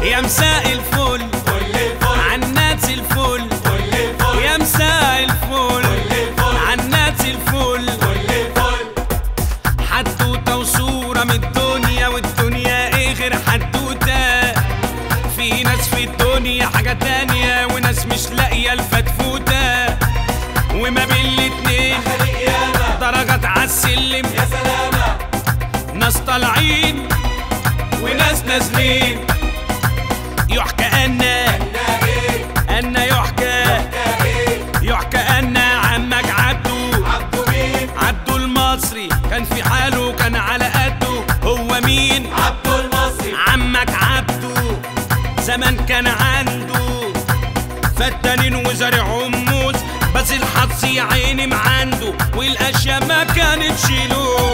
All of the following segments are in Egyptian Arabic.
يا مساء الفل عالناس الفل يا مساء الفل عالناس الفل حدوته وصورة من الدنيا والدنيا ايه غير حدوته في ناس في الدنيا حاجة تانية وناس مش لاقية الفتفوتة وما بين الاتنين درجات عالسلم ناس طالعين وناس نازلين يحكى أن أن يحكى يحكى أن عمك عبده عبده المصري كان في حاله كان على قده هو مين عمك عبده زمان كان عنده فتانين وزارع موز بس الحظ يا عيني معنده والاشياء ما كانتش له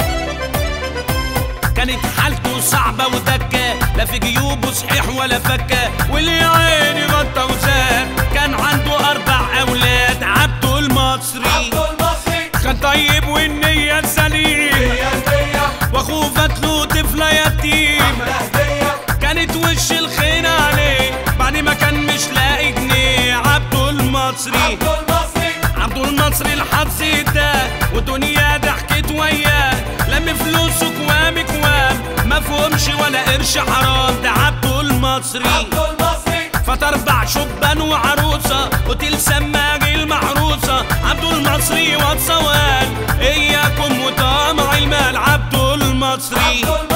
كانت حالته صعبة ودكة لا في جيوبه صحيح ولا فكة واللي يا عيني غطى وزاد كان عنده أربع أولاد عبده المصري كان طيب والنية سليم واخوه فاتله طفلة يتيم كانت وش الخير عليه بعد ما كان مش لاقي جنيه عبده المصري عبده المصري الحظ ده ودنيا ضحكت وياه لم فلوسه كوام كوام ما فهمش ولا قرش حرام ده عبده المصري فات اربع شبان وعروسه اوتيل سماج المحروسه عبده المصري واد صوال اياكم وطمع المال عبده المصري